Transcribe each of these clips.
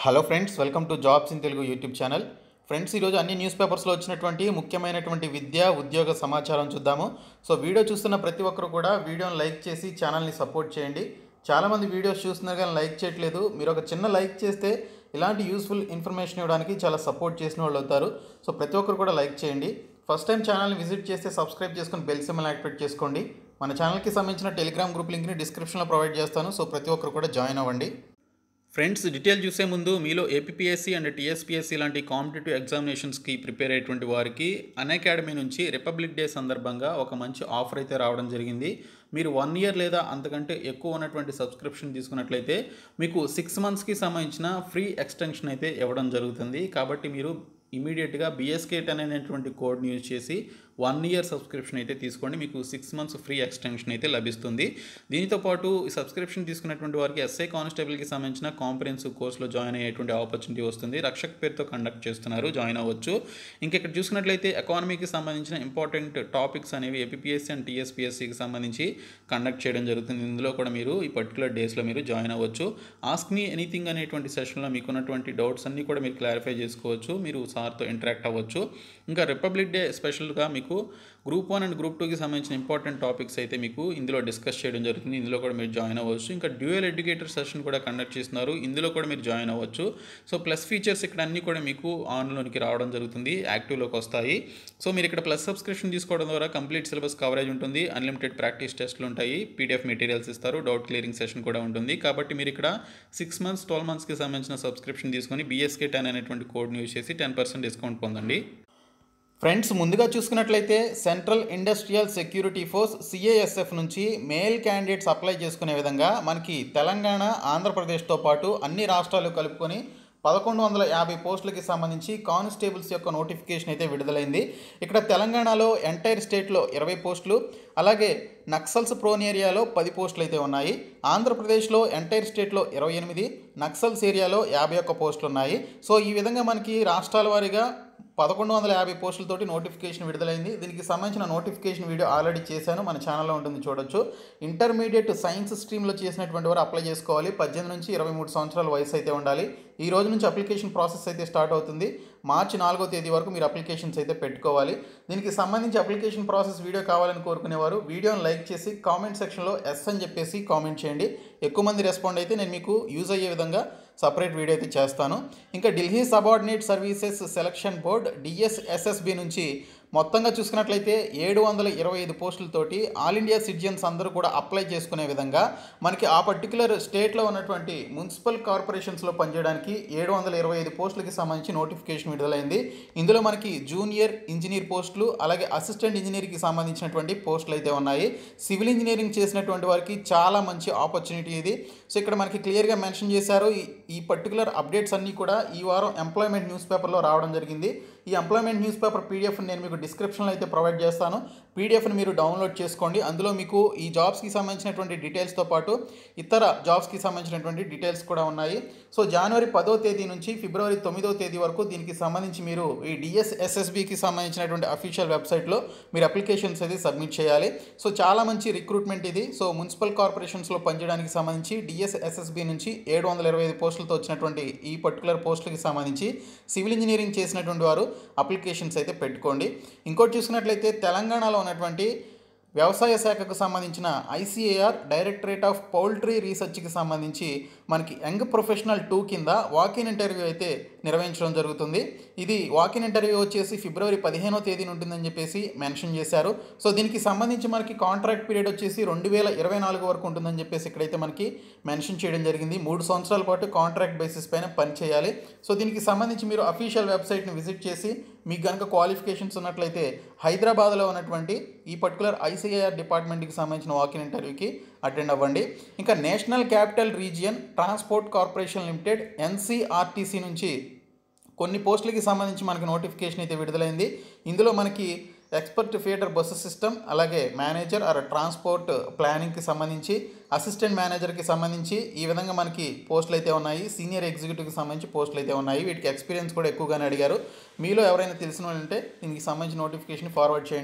hello friends welcome to jobs in Telugu YouTube channel friends ఈరోజు అన్ని news పేపర్స్లో వచ్చినటువంటి ముఖ్యమైనటువంటి విద్యా ఉద్యోగ సమాచారం చూద్దాము సో వీడియో చూస్తున్న ప్రతి ఒక్కరు కూడా వీడియోని లైక్ చేసి ఛానల్ని సపోర్ట్ చేయండి చాలామంది వీడియోస్ చూస్తున్నారు కానీ లైక్ చేయట్లేదు మీరు ఒక చిన్న లైక్ చేస్తే ఇలాంటి యూస్ఫుల్ ఇన్ఫర్మేషన్ ఇవ్వడానికి చాలా సపోర్ట్ చేసిన వాళ్ళు అవుతారు సో ప్రతి ఒక్కరు కూడా లైక్ చేయండి ఫస్ట్ టైం ఛానల్ని విజిట్ చేస్తే సబ్స్క్రైబ్ చేసుకొని బెల్ సిమ్మల్ని యాక్టివేట్ చేసుకోండి మన ఛానల్కి సంబంధించిన టెలిగ్రామ్ గ్రూప్ లింక్ని డిస్క్రిప్షన్లో ప్రొవైడ్ చేస్తాను సో ప్రతి ఒక్కరు కూడా జాయిన్ అవ్వండి ఫ్రెండ్స్ డీటెయిల్ చూసే ముందు మీలో ఏపీఎస్సి అండ్ టీఎస్పీఎస్సి లాంటి కాంపిటేటివ్ ఎగ్జామినేషన్స్కి ప్రిపేర్ అయ్యేటువంటి వారికి అకాడమీ నుంచి రిపబ్లిక్ డే సందర్భంగా ఒక మంచి ఆఫర్ అయితే రావడం జరిగింది మీరు వన్ ఇయర్ లేదా అంతకంటే ఎక్కువ ఉన్నటువంటి సబ్స్క్రిప్షన్ తీసుకున్నట్లయితే మీకు సిక్స్ మంత్స్కి సంబంధించిన ఫ్రీ ఎక్స్టెన్షన్ అయితే ఇవ్వడం జరుగుతుంది కాబట్టి మీరు ఇమీడియట్గా బిఎస్కే టెన్ అనేటువంటి కోడ్ని యూజ్ చేసి వన్ ఇయర్ సబ్స్క్రిప్షన్ అయితే తీసుకోండి మీకు సిక్స్ మంత్స్ ఫ్రీ ఎక్స్టెన్షన్ అయితే లభిస్తుంది దీనితో పాటు ఈ సబ్స్క్రిప్షన్ తీసుకున్నటువంటి వారికి ఎస్ఐ కానిస్టేబుల్కి సంబంధించిన కాంప్రహెన్సివ్ కోర్సులో జాయిన్ అయ్యేటువంటి ఆపర్చునిటీ వస్తుంది రక్షక్ పేరుతో కండక్ట్ చేస్తున్నారు జాయిన్ అవ్వచ్చు ఇంకా ఇక్కడ చూసుకున్నట్లయితే ఎకానమీకి సంబంధించిన ఇంపార్టెంట్ టాపిక్స్ అనేవి ఏపీఎస్సీ అండ్ టీఎస్పీఎస్సీకి సంబంధించి కండక్ట్ చేయడం జరుగుతుంది ఇందులో కూడా మీరు ఈ పర్టికులర్ డేస్లో మీరు జాయిన్ అవ్వచ్చు ఆస్క్ మీ ఎనీథింగ్ అనేటువంటి సెషన్లో మీకున్నటువంటి డౌట్స్ అన్నీ కూడా మీరు క్లారిఫై చేసుకోవచ్చు మీరు సార్తో ఇంటరాక్ట్ అవ్వచ్చు ఇంకా రిపబ్లిక్ డే స్పెషల్గా మీకు గ్రూప్ వన్ అండ్ గ్రూప్ టూకి సంబంధించిన ఇంపార్టెంట్ టాపిక్స్ అయితే మీకు ఇందులో డిస్కస్ చేయడం జరుగుతుంది ఇందులో కూడా మీరు జాయిన్ అవ్వచ్చు ఇంకా డ్యూయల్ ఎడ్యుకేటర్ సెషన్ కూడా కండక్ట్ చేస్తున్నారు ఇందులో కూడా మీరు జాయిన్ అవ్వచ్చు సో ప్లస్ ఫీచర్స్ ఇక్కడ అన్నీ కూడా మీకు ఆన్లోనికి రావడం జరుగుతుంది యాక్టివ్లోకి వస్తాయి సో మీరు ఇక్కడ ప్లస్ సబ్స్క్రిప్షన్ తీసుకోవడం ద్వారా కంప్లీట్ సిలబస్ కవరేజ్ ఉంటుంది అన్లిమిటెడ్ ప్రాక్టీస్ టెస్ట్లు ఉంటాయి పీడిఎఫ్ మెటీరియల్స్ ఇస్తారు డౌట్ క్లియరింగ్ సెషన్ కూడా ఉంటుంది కాబట్టి మీరు ఇక్కడ సిక్స్ మంత్స్ ట్వెల్వ్ మంత్స్కి సంబంధించిన సబ్స్క్రిప్షన్ తీసుకొని బీఎస్కే టెన్ అనేటువంటి కోడ్ని యూజ్ చేసి టెన్ పర్సెంట్ డిస్కౌంట్ పొందండి ఫ్రెండ్స్ ముందుగా చూసుకున్నట్లయితే central industrial security force CASF నుంచి మేల్ క్యాండిడేట్స్ అప్లై చేసుకునే విధంగా మనకి తెలంగాణ ఆంధ్రప్రదేశ్తో పాటు అన్ని రాష్ట్రాలు కలుపుకొని పదకొండు వందల యాభై పోస్టులకి సంబంధించి కానిస్టేబుల్స్ యొక్క నోటిఫికేషన్ అయితే విడుదలైంది ఇక్కడ తెలంగాణలో ఎంటైర్ స్టేట్లో ఇరవై పోస్టులు అలాగే నక్సల్స్ ప్రోన్ ఏరియాలో పది పోస్టులు అయితే ఉన్నాయి ఆంధ్రప్రదేశ్లో ఎంటైర్ స్టేట్లో ఇరవై ఎనిమిది నక్సల్స్ ఏరియాలో యాభై ఒక్క పోస్టులు ఉన్నాయి సో ఈ విధంగా మనకి రాష్ట్రాల వారీగా పదకొండు వందల యాభై పోస్టులతోటి నోటిఫికేషన్ విడుదలైంది దీనికి సంబంధించిన నోటిఫికేషన్ వీడియో ఆల్రెడీ చేశాను మన ఛానల్లో ఉంటుంది చూడొచ్చు ఇంటర్మీడియట్ సైన్స్ స్ట్రీమ్లో చేసినటువంటి వారు అప్లై చేసుకోవాలి పద్దెనిమిది నుంచి ఇరవై మూడు సంవత్సరాల వయసు అయితే ఉండాలి ఈ రోజు నుంచి అప్లికేషన్ ప్రాసెస్ అయితే స్టార్ట్ అవుతుంది మార్చి నాలుగో తేదీ వరకు మీరు అప్లికేషన్స్ అయితే పెట్టుకోవాలి దీనికి సంబంధించి అప్లికేషన్ ప్రాసెస్ వీడియో కావాలని కోరుకునేవారు వీడియోని లైక్ చేసి కామెంట్ సెక్షన్లో ఎస్ అని చెప్పేసి కామెంట్ చేయండి ఎక్కువ మంది రెస్పాండ్ అయితే నేను మీకు యూజ్ అయ్యే విధంగా సపరేట్ వీడియో అయితే చేస్తాను ఇంకా Delhi subordinate services selection board DSSSB నుంచి మొత్తంగా చూసుకున్నట్లయితే ఏడు వందల ఇరవై ఐదు పోస్టులతోటి ఆల్ ఇండియా సిటిజన్స్ అందరూ కూడా అప్లై చేసుకునే విధంగా మనకి ఆ పర్టికులర్ స్టేట్లో ఉన్నటువంటి మున్సిపల్ కార్పొరేషన్స్లో పనిచేయడానికి ఏడు వందల ఇరవై ఐదు పోస్టులకి సంబంధించి నోటిఫికేషన్ విడుదలైంది ఇందులో మనకి జూనియర్ ఇంజనీర్ పోస్టులు అలాగే అసిస్టెంట్ ఇంజనీర్కి సంబంధించినటువంటి పోస్టులు అయితే ఉన్నాయి సివిల్ ఇంజనీరింగ్ చేసినటువంటి వారికి చాలా మంచి ఆపర్చునిటీ ఇది సో ఇక్కడ మనకి క్లియర్గా మెన్షన్ చేశారు ఈ ఈ పర్టికులర్ అప్డేట్స్ అన్నీ కూడా ఈ వారం ఎంప్లాయ్మెంట్ న్యూస్ పేపర్లో రావడం జరిగింది ఈ ఎంప్లాయ్మెంట్ న్యూస్ పేపర్ పీడిఎఫ్ నేను మీకు డిస్క్రిప్షన్లో అయితే ప్రొవైడ్ చేస్తాను పీడిఎఫ్ని మీరు డౌన్లోడ్ చేసుకోండి అందులో మీకు ఈ జాబ్స్కి సంబంధించినటువంటి డీటెయిల్స్తో పాటు ఇతర జాబ్స్కి సంబంధించినటువంటి డీటెయిల్స్ కూడా ఉన్నాయి సో జనవరి పదో తేదీ నుంచి ఫిబ్రవరి తొమ్మిదో తేదీ వరకు దీనికి సంబంధించి మీరు ఈ డిఎస్ఎస్ఎస్బికి సంబంధించినటువంటి అఫీషియల్ వెబ్సైట్లో మీరు అప్లికేషన్స్ అయితే సబ్మిట్ చేయాలి సో చాలా మంచి రిక్రూట్మెంట్ ఇది సో మున్సిపల్ కార్పొరేషన్స్లో పనిచేయడానికి సంబంధించి డిఎస్ఎస్ఎస్బి నుంచి ఏడు వందల ఇరవై ఐదు పోస్టులతో వచ్చినటువంటి ఈ పర్టికులర్ పోస్టులకి సంబంధించి సివిల్ ఇంజనీరింగ్ చేసినటువంటి వారు అప్లికేషన్స్ అయితే పెట్టుకోండి ఇంకోటి చూసినట్లయితే తెలంగాణలో ఉన్నటువంటి వ్యవసాయ శాఖకు సంబంధించిన ఐసీఏఆర్ డైరెక్టరేట్ ఆఫ్ పౌల్ట్రీ రీసెర్చ్కి సంబంధించి మనకి యంగ్ ప్రొఫెషనల్ టూ కింద వాకిన్ ఇంటర్వ్యూ అయితే నిర్వహించడం జరుగుతుంది ఇది వాకిన్ ఇంటర్వ్యూ వచ్చేసి ఫిబ్రవరి పదిహేనో తేదీన ఉంటుందని చెప్పేసి మెన్షన్ చేశారు సో దీనికి సంబంధించి మనకి కాంట్రాక్ట్ పీరియడ్ వచ్చేసి రెండు వేల ఇరవై నాలుగు వరకు ఉంటుందని చెప్పేసి ఇక్కడైతే మనకి మెన్షన్ చేయడం జరిగింది మూడు సంవత్సరాల పాటు కాంట్రాక్ట్ బేసిస్ పైన పనిచేయాలి సో దీనికి సంబంధించి మీరు అఫీషియల్ వెబ్సైట్ని విజిట్ చేసి మీకు కనుక క్వాలిఫికేషన్స్ ఉన్నట్లయితే హైదరాబాద్లో ఉన్నటువంటి ఈ పర్టికులర్ ఐసీఐఆర్ డిపార్ట్మెంట్కి సంబంధించిన వాకిన్ ఇంటర్వ్యూకి అటెండ్ అవ్వండి ఇంకా national capital region transport corporation limited NCRTC నుంచి కొన్ని పోస్టులకి సంబంధించి మనకి నోటిఫికేషన్ అయితే విడుదలైంది ఇందులో మనకి ఎక్స్పర్ట్ ఫియేటర్ బస్సు సిస్టమ్ అలాగే మేనేజర్ ఆర్ ట్రాన్స్పోర్ట్ ప్లానింగ్కి సంబంధించి అసిస్టెంట్ మేనేజర్కి సంబంధించి ఈ విధంగా మనకి పోస్టులు అయితే ఉన్నాయి సీనియర్ ఎగ్జిక్యూటివ్కి సంబంధించి పోస్టులు అయితే ఉన్నాయి వీటికి ఎక్స్పీరియన్స్ కూడా ఎక్కువగానే అడిగారు మీలో ఎవరైనా తెలిసిన వాళ్ళు ఉంటే దీనికి సంబంధించిన నోటిఫికేషన్ ఫార్వర్డ్ చేయండి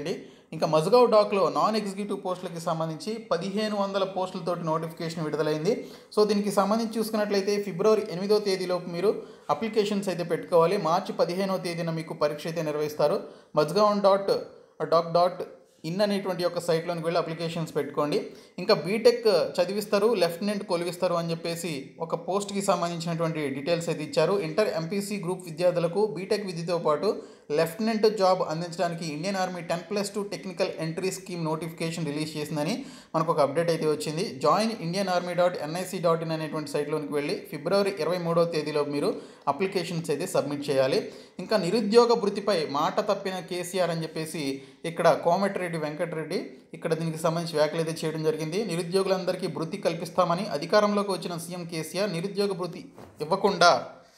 ఇంకా మజగావ్ డాక్లో నాన్ ఎగ్జిక్యూటివ్ పోస్టులకి సంబంధించి పదిహేను వందల పోస్టులతోటి నోటిఫికేషన్ విడుదలైంది సో దీనికి సంబంధించి చూసుకున్నట్లయితే ఫిబ్రవరి ఎనిమిదో తేదీలోపు మీరు అప్లికేషన్స్ అయితే పెట్టుకోవాలి మార్చి పదిహేనో తేదీన మీకు పరీక్ష అయితే నిర్వహిస్తారు Mazgaon dot dock dot in అనేటువంటి ఒక సైట్లోనికి వెళ్ళి అప్లికేషన్స్ పెట్టుకోండి ఇంకా బీటెక్ చదివిస్తారు లెఫ్టినెంట్ కొలివిస్తారు అని చెప్పేసి ఒక పోస్ట్కి సంబంధించినటువంటి డీటెయిల్స్ అయితే ఇచ్చారు ఇంటర్ ఎంపీసీ గ్రూప్ విద్యార్థులకు బీటెక్ విద్యతో పాటు లెఫ్టినెంట్ జాబ్ అందించడానికి Indian army ten plus two technical entry scheme notification release చేసిందని మనకు ఒక అప్డేట్ అయితే వచ్చింది join Indian army dot NIC dot in అనేటువంటి సైట్లోనికి వెళ్ళి ఫిబ్రవరి ఇరవై మూడవ తేదీలో మీరు అప్లికేషన్స్ అయితే సబ్మిట్ చేయాలి ఇంకా నిరుద్యోగ భృతిపై మాట తప్పిన కేసీఆర్ అని చెప్పేసి ఇక్కడ కోమటిరెడ్డి వెంకటరెడ్డి ఇక్కడ దీనికి సంబంధించి వ్యాఖ్యలు అయితే చేయడం జరిగింది నిరుద్యోగులందరికీ భృతి కల్పిస్తామని అధికారంలోకి వచ్చిన సీఎం కేసీఆర్ నిరుద్యోగ భృతి ఇవ్వకుండా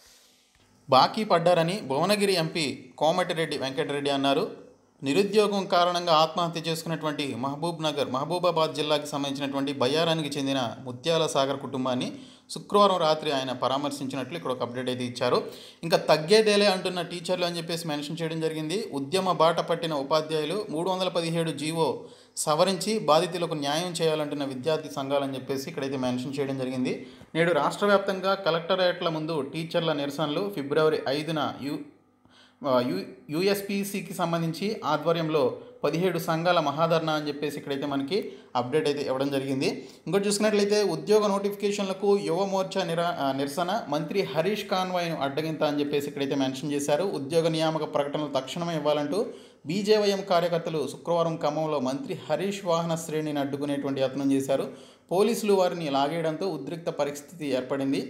బాకీ పడ్డారని భువనగిరి ఎంపీ కోమటిరెడ్డి వెంకటరెడ్డి అన్నారు నిరుద్యోగం కారణంగా ఆత్మహత్య చేసుకున్నటువంటి మహబూబ్ నగర్ మహబూబాబాద్ జిల్లాకి సంబంధించినటువంటి బయ్యారానికి చెందిన ముత్యాల సాగర్ కుటుంబాన్ని శుక్రవారం రాత్రి ఆయన పరామర్శించినట్లు ఇక్కడ ఒక అప్డేట్ అయితే ఇచ్చారు ఇంకా తగ్గేదేలే అంటున్న టీచర్లు అని చెప్పేసి మెన్షన్ చేయడం జరిగింది ఉద్యమ బాట పట్టిన ఉపాధ్యాయులు మూడు వందల పదిహేడు జీవో సవరించి బాధితులకు న్యాయం చేయాలంటున్న విద్యార్థి సంఘాలని చెప్పేసి ఇక్కడైతే మెన్షన్ చేయడం జరిగింది నేడు రాష్ట్ర వ్యాప్తంగా కలెక్టరేట్ల ముందు టీచర్ల నిరసనలు ఫిబ్రవరి ఐదున యు యు యుఎస్పిసికి సంబంధించి ఆధ్వర్యంలో పదిహేడు సంఘాల మహాధరణ అని చెప్పేసి ఇక్కడైతే మనకి అప్డేట్ అయితే ఇవ్వడం జరిగింది ఇంకోటి చూసుకున్నట్లయితే ఉద్యోగ నోటిఫికేషన్లకు యువ మోర్చా నిరా ఆ, నిరసన మంత్రి హరీష్ కాన్వాయ్ను అడ్డగింత అని చెప్పేసి ఇక్కడైతే మెన్షన్ చేశారు ఉద్యోగ నియామక ప్రకటనలు తక్షణమే ఇవ్వాలంటూ బీజేవైఎం కార్యకర్తలు శుక్రవారం ఖమ్మంలో మంత్రి హరీష్ వాహన శ్రేణిని అడ్డుకునేటువంటి యత్నం చేశారు పోలీసులు వారిని లాగేయడంతో ఉద్రిక్త పరిస్థితి ఏర్పడింది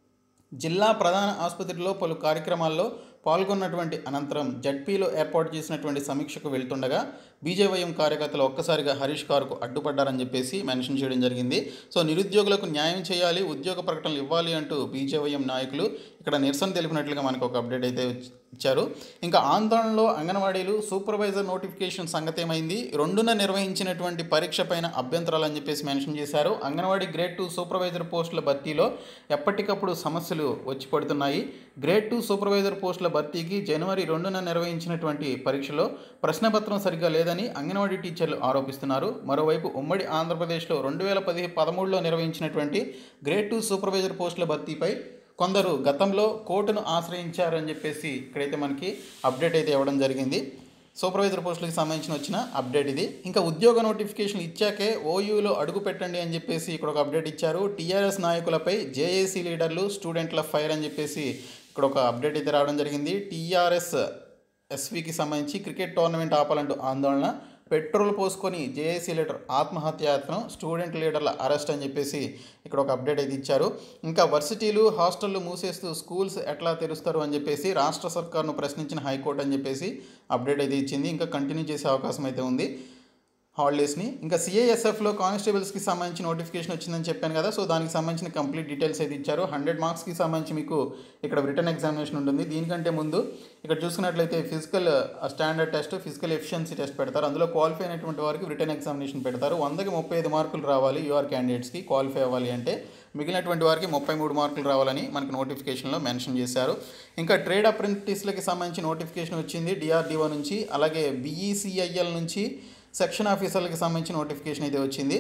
జిల్లా ప్రధాన ఆసుపత్రిలో పలు కార్యక్రమాల్లో పాల్గొన్నటువంటి అనంతరం జడ్పీలో ఏర్పాటు చేసినటువంటి సమీక్షకు వెళ్తుండగా బీజేవైఎం కార్యకర్తలు ఒక్కసారిగా హరీష్ కారుకు అడ్డుపడ్డారని చెప్పేసి మెన్షన్ చేయడం జరిగింది సో నిరుద్యోగులకు న్యాయం చేయాలి ఉద్యోగ ప్రకటనలు ఇవ్వాలి అంటూ బీజేవైఎం నాయకులు ఇక్కడ నిరసన తెలిపినట్లుగా మనకు ఒక అప్డేట్ అయితే వచ్చి- ఇచ్చారు ఇంకా ఆందోళనలో అంగన్వాడీలు సూపర్వైజర్ నోటిఫికేషన్ సంగతి ఏమైంది రెండున నిర్వహించినటువంటి పరీక్ష పైన అభ్యంతరాలు అని చెప్పేసి మెన్షన్ చేశారు అంగన్వాడీ గ్రేడ్ టూ సూపర్వైజర్ పోస్టుల భర్తీలో ఎప్పటికప్పుడు సమస్యలు వచ్చి పడుతున్నాయి గ్రేడ్ టూ సూపర్వైజర్ పోస్టుల భర్తీకి జనవరి రెండున నిర్వహించినటువంటి పరీక్షలో ప్రశ్నపత్రం సరిగ్గా లేదని అంగన్వాడీ టీచర్లు ఆరోపిస్తున్నారు మరోవైపు ఉమ్మడి ఆంధ్రప్రదేశ్లో రెండు వేల పది పదమూడులో నిర్వహించినటువంటి గ్రేడ్ టూ సూపర్వైజర్ పోస్టుల భర్తీపై కొందరు గతంలో కోర్టును ఆశ్రయించారని చెప్పేసి ఇక్కడైతే మనకి అప్డేట్ అయితే ఇవ్వడం జరిగింది సూపర్వైజర్ పోస్టులకు సంబంధించిన వచ్చిన అప్డేట్ ఇది ఇంకా ఉద్యోగ నోటిఫికేషన్ ఇచ్చాకే ఓయూలో అడుగు పెట్టండి అని చెప్పేసి ఇక్కడ ఒక అప్డేట్ ఇచ్చారు టీఆర్ఎస్ నాయకులపై జేఏసీ లీడర్లు స్టూడెంట్ల ఫైర్ అని చెప్పేసి ఇక్కడ ఒక అప్డేట్ అయితే రావడం జరిగింది టీఆర్ఎస్ ఎస్వికి సంబంధించి క్రికెట్ టోర్నమెంట్ ఆపాలంటూ ఆందోళన పెట్రోల్ పోసుకొని జేఏసీ లీడర్ ఆత్మహత్యాయత్నం స్టూడెంట్ లీడర్ల అరెస్ట్ అని చెప్పేసి ఇక్కడ ఒక అప్డేట్ అయితే ఇచ్చారు ఇంకా వర్సిటీలు హాస్టళ్ళు మూసేస్తూ స్కూల్స్ ఎట్లా తెరుస్తారు అని చెప్పేసి రాష్ట్ర సర్కార్ను ప్రశ్నించిన హైకోర్టు అని చెప్పేసి అప్డేట్ అయితే ఇచ్చింది ఇంకా కంటిన్యూ చేసే అవకాశం అయితే ఉంది హాలిడేస్ని ఇంకా సిఐఎస్ఎఫ్లో కానిస్టేబుల్స్కి సంబంధించి నోటిఫికేషన్ వచ్చిందని చెప్పాను కదా సో దానికి సంబంధించిన కంప్లీట్ డీటెయిల్స్ అయితే ఇచ్చారు హండ్రెడ్ మార్క్స్కి సంబంధించి మీకు ఇక్కడ రిటర్న్ ఎగ్జామినేషన్ ఉంటుంది దీనికంటే ముందు ఇక్కడ చూసుకున్నట్లయితే physical standard test physical efficiency test పెడతారు అందులో క్వాలిఫై అయినటువంటి వారికి రిటర్న్ ఎగ్జామినేషన్ పెడతారు వందకి ముప్పై ఐదు మార్కులు రావాలి యూఆర్ క్యాండిడేట్స్కి క్వాలిఫై అవ్వాలి అంటే మిగిలినటువంటి వారికి ముప్పై మూడు మార్కులు రావాలని మనకి నోటిఫికేషన్లో మెన్షన్ చేశారు ఇంకా ట్రేడ్ అప్రెంటిస్లకి సంబంధించి నోటిఫికేషన్ వచ్చింది డిఆర్డిఓ నుంచి అలాగే బీఈసీఐఎల్ నుంచి సెక్షన్ ఆఫీసర్లకి సంబంధించి నోటిఫికేషన్ అయితే వచ్చింది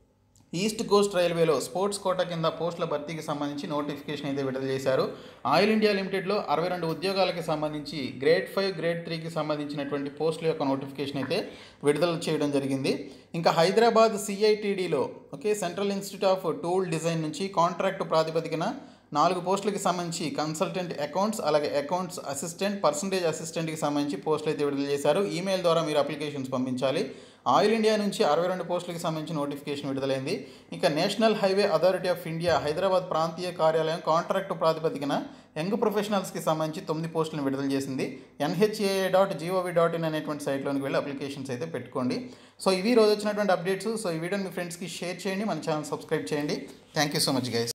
ఈస్ట్ కోస్ట్ రైల్వేలో స్పోర్ట్స్ కోటా కింద పోస్టుల భర్తీకి సంబంధించి నోటిఫికేషన్ అయితే విడుదల చేశారు ఆయిల్ ఇండియా లిమిటెడ్లో అరవై రెండు ఉద్యోగాలకి సంబంధించి గ్రేడ్ ఫైవ్ గ్రేడ్ త్రీకి సంబంధించినటువంటి పోస్టుల యొక్క నోటిఫికేషన్ అయితే విడుదల చేయడం జరిగింది ఇంకా హైదరాబాద్ సిఐటిడిలో okay central institute of tool design నుంచి కాంట్రాక్ట్ ప్రాతిపదికన నాలుగు పోస్టులకి సంబంధించి కన్సల్టెంట్ అకౌంట్స్ అలాగే అకౌంట్స్ అసిస్టెంట్ పర్సంటేజ్ అసిస్టెంట్కి సంబంధించి పోస్టులు అయితే విడుదల చేశారు ఈమెయిల్ ద్వారా మీరు అప్లికేషన్స్ పంపించాలి ఆయిల్ ఇండియా నుంచి అరవై రెండు పోస్టులకి సంబంధించి నోటిఫికేషన్ విడుదలైంది ఇంకా national highway authority of India Hyderabad ప్రాంతీయ కార్యాలయం కాంట్రాక్ట్ ప్రాతిపదికన యంగ్ ప్రొఫెషనల్స్కి సంబంధించి తొమ్మిది పోస్టులను విడుదల చేసింది NHAA dot GOV dot in అనేటువంటి సైట్లోకి వెళ్ళి అప్లికేషన్స్ అయితే పెట్టుకోండి సో ఇవి ఈ రోజు వచ్చినటువంటి అప్డేట్స్ సో ఈ వీడియోని మీ ఫ్రెండ్స్కి షేర్ చేయండి మన ఛానల్ సబ్స్క్రైబ్ చేయండి thank you so much guys